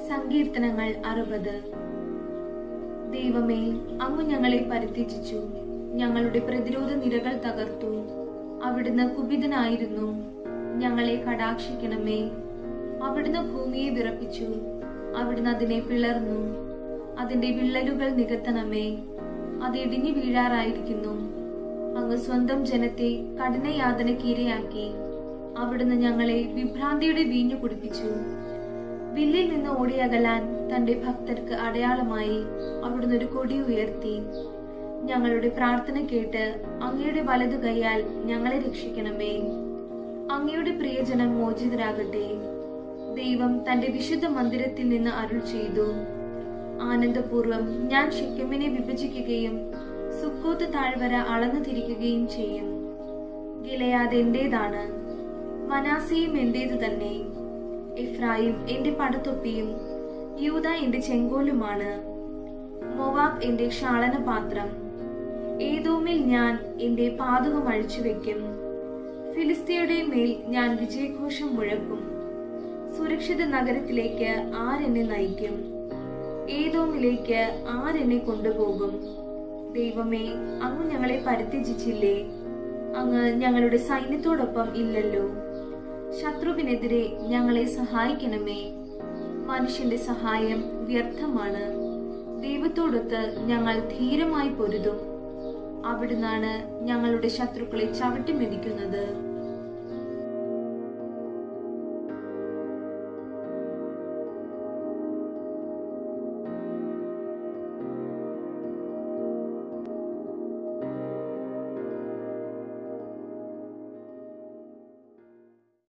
സങ്കീർത്തനങ്ങൾ അറുപത് ദൈവമേ അങ്ങ് ഞങ്ങളെ പരിത്യജിച്ചു ഞങ്ങളുടെ പ്രതിരോധ നിരകൾ തകർത്തു അവിടുന്ന് കുപിതനായിരുന്നു ഞങ്ങളെ കടാക്ഷിക്കണമേ അവിടുന്ന് ഭൂമിയെ വിറപ്പിച്ചു അവിടുന്ന് അതിനെ പിളർന്നു അതിന്റെ വിള്ളലുകൾ നികത്തണമേ അത് ഇടിഞ്ഞു വീഴാറായിരിക്കുന്നു അങ്ങ് സ്വന്തം ജനത്തെ കഠിനയാതനയ്ക്ക് ഇരയാക്കി അവിടുന്ന് ഞങ്ങളെ വിഭ്രാന്തിയുടെ വീഞ്ഞു കുടിപ്പിച്ചു വില്ലിൽ നിന്ന് ഓടിയകലാൻ തന്റെ ഭക്തർക്ക് അടയാളമായി അവിടുന്ന് ഒരു കൊടി ഉയർത്തി ഞങ്ങളുടെ പ്രാർത്ഥന കേട്ട് അങ്ങയുടെ വലതു കൈയാൽ ഞങ്ങളെ രക്ഷിക്കണമേ അങ്ങയുടെ പ്രിയജനം മോചിതരാകട്ടെ ദൈവം തന്റെ വിശുദ്ധ മന്ദിരത്തിൽ നിന്ന് അരുൾ ചെയ്തു ആനന്ദപൂർവം ഞാൻ ഷിക്കമിനെ വിഭജിക്കുകയും സുക്കോത്ത് താഴ്വര അളന്നു തിരിക്കുകയും ചെയ്യും ഗിലയാദ് എന്റേതാണ് മനാസയും എന്റേതു തന്നെ എഫ്രായിം എന്റെ പടത്തൊപ്പിയും യൂത എന്റെ ചെങ്കോലുമാണ് മൊവാബ് എന്റെ ക്ഷാളന പാത്രം ഏതോമിൽ ഞാൻ എന്റെ പാതകം അഴിച്ചു വെക്കും ഫിലിസ്തീയുടെ മേൽ ഞാൻ വിജയഘോഷം മുഴക്കും സുരക്ഷിത നഗരത്തിലേക്ക് ആരെന്നെ നയിക്കും ഏതോമിലേക്ക് ആരെന്നെ കൊണ്ടുപോകും ദൈവമേ അങ്ങ് ഞങ്ങളെ പരിത്യജിച്ചില്ലേ അങ്ങ് ഞങ്ങളുടെ സൈന്യത്തോടൊപ്പം ഇല്ലല്ലോ ശത്രുവിനെതിരെ ഞങ്ങളെ സഹായിക്കണമേ മനുഷ്യന്റെ സഹായം വ്യർത്ഥമാണ് ദൈവത്തോടൊത്ത് ഞങ്ങൾ ധീരമായി പൊരുതും അവിടുന്നാണ് ഞങ്ങളുടെ ശത്രുക്കളെ ചവിട്ടി മെതിക്കുന്നത്